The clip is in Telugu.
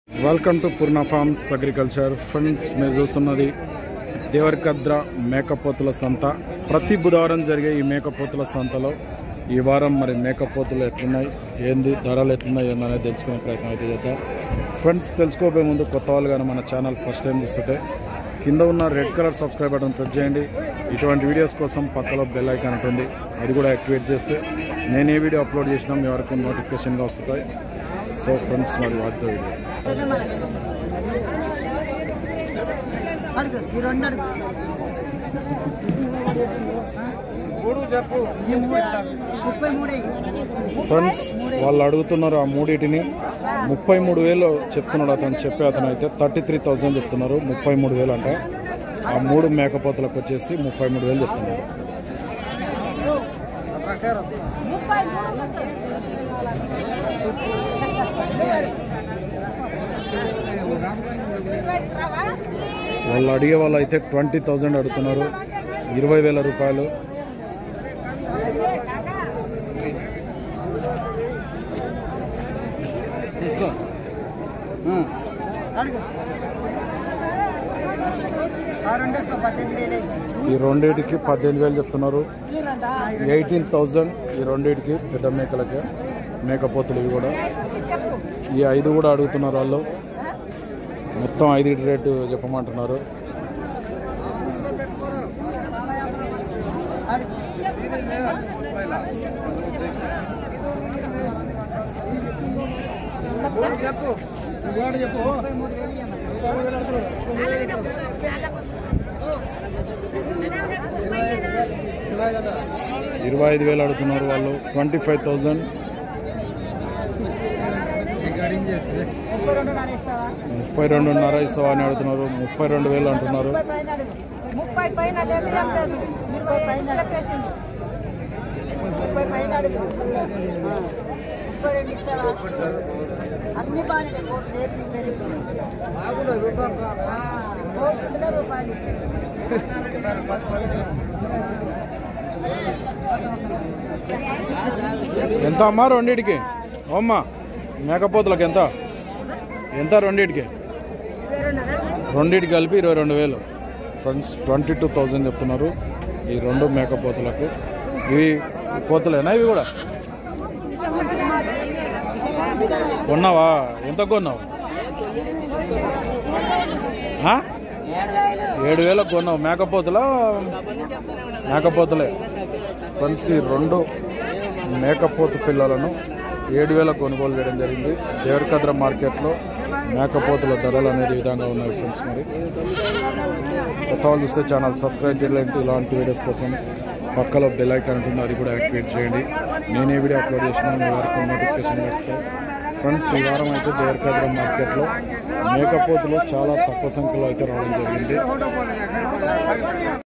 Welcome to Purna farms agriculture friends మీరు చూస్తున్నది దేవరకద్ర మేకపోతుల సంత ప్రతి బుధవారం జరిగే ఈ మేకపోతుల సంతలో ఈ వారం మరి మేకపోతులు ఎట్లున్నాయి ఏంది ధరలు ఎట్లున్నాయి ఏందనేది తెలుసుకునే ప్రయత్నం అయితే చేద్దాం ఫ్రెండ్స్ తెలుసుకోబోయే ముందు కొత్త వాళ్ళు కానీ మన ఛానల్ ఫస్ట్ టైం చూస్తుంటే కింద ఉన్న red colour subscribe button press చేయండి ఇటువంటి వీడియోస్ కోసం పక్కలో బెల్ ఐకాన్ ఉంటుంది అది కూడా యాక్టివేట్ చేస్తే నేను ఏ వీడియో అప్లోడ్ చేసినా మీ వరకు నోటిఫికేషన్గా వస్తాయి సో ఫ్రెండ్స్ మరి వాటితో వీడియో అడుగు ఈ రెండు అడుగు ఈ మూడు ముప్పై మూడు ఫ్రెండ్స్ వాళ్ళు అడుగుతున్నారు ఆ మూడింటిని ముప్పై మూడు వేలు చెప్తున్నాడు అతను చెప్పే అతను అయితే థర్టీ త్రీ థౌజండ్ చెప్తున్నారు ముప్పై మూడు వేలు అంట ఆ మూడు మేకపోతులకు వచ్చేసి ముప్పై మూడు వేలు చెప్తున్నారు వాళ్ళు అడిగే వాళ్ళు అయితే ట్వంటీ థౌజండ్ అడుగుతున్నారు ఇరవై వేల రూపాయలు తీసుకో అడుగు ఆ రెండు వేసుకో పద్దెనిమిది వేలు ఈ రెండింటికి పద్దెనిమిది వేలు చెప్తున్నారు ఎయిటీన్ థౌజండ్ ఈ రెండింటికి పెద్ద మేకలకి మేకపోతులు ఇవి కూడా ఈ ఐదు కూడా అడుగుతున్నారు వాళ్ళు మొత్తం ఐదు రేటు చెప్పమంటున్నారు ఇరవై ఐదు వేలు అడుగుతున్నారు వాళ్ళు ట్వంటీ ఫైవ్ థౌజండ్ ముప్పై రెండు నానేస్తావా ముప్పై రెండున్నర ఇస్తావా అని అడుగుతున్నారు ముప్పై రెండు వేలు అంటున్నారు ముప్పై పైన అడుగు ముప్పై పైన లేదు ఏం లేదు ముప్పై పైన చెప్పేసింది ముప్పై పైన అడుగు ముప్పై రెండు ఇస్తావా అన్ని బాగానే పోతుంది ఏది నింపేది పోతుంటే రూపాయలు ఎంత అమ్మా రెండింటికి అమ్మా మేకపోతులకు ఎంత ఎంత రెండింటికి రెండింటికి కలిపి ఇరవై రెండు వేలు ఫ్రెండ్స్ ట్వంటీ టూ థౌజండ్ చెప్తున్నారు ఈ రెండు మేకపోతులకు ఇవి కోతులేనా ఇవి కూడా కొన్నావా ఎంత కొన్నావు ఆ? ఏడు వేలకు కొన్నావు మేకపోతులా మేకపోతులే ఫ్రెండ్స్ ఈ రెండు మేకపోతు పిల్లలను ఏడు వేలకు కొనుగోలు చేయడం జరిగింది దేవరకద్ర మార్కెట్లో మేకపోతుల ధరలు అనేది ఈ విధంగా ఉన్నాయి ఫ్రెండ్స్ మరి కొత్త వాళ్ళు చూస్తే ఛానల్ సబ్స్క్రైబ్ చేయాలంటే ఇలాంటి వీడియోస్ కోసం పక్కలో బెల్ ఐకాన్ ఉంటుంది అది కూడా యాక్టివేట్ చేయండి నేను ఏ వీడియో అప్లోడ్ చేసినా మీ వరకు నోటిఫికేషన్ వస్తాయి ఫ్రెండ్స్ ఈ వారం అయితే దేవరకద్ర మార్కెట్లో మేకపోతులు చాలా తక్కువ సంఖ్యలో అయితే రావడం జరిగింది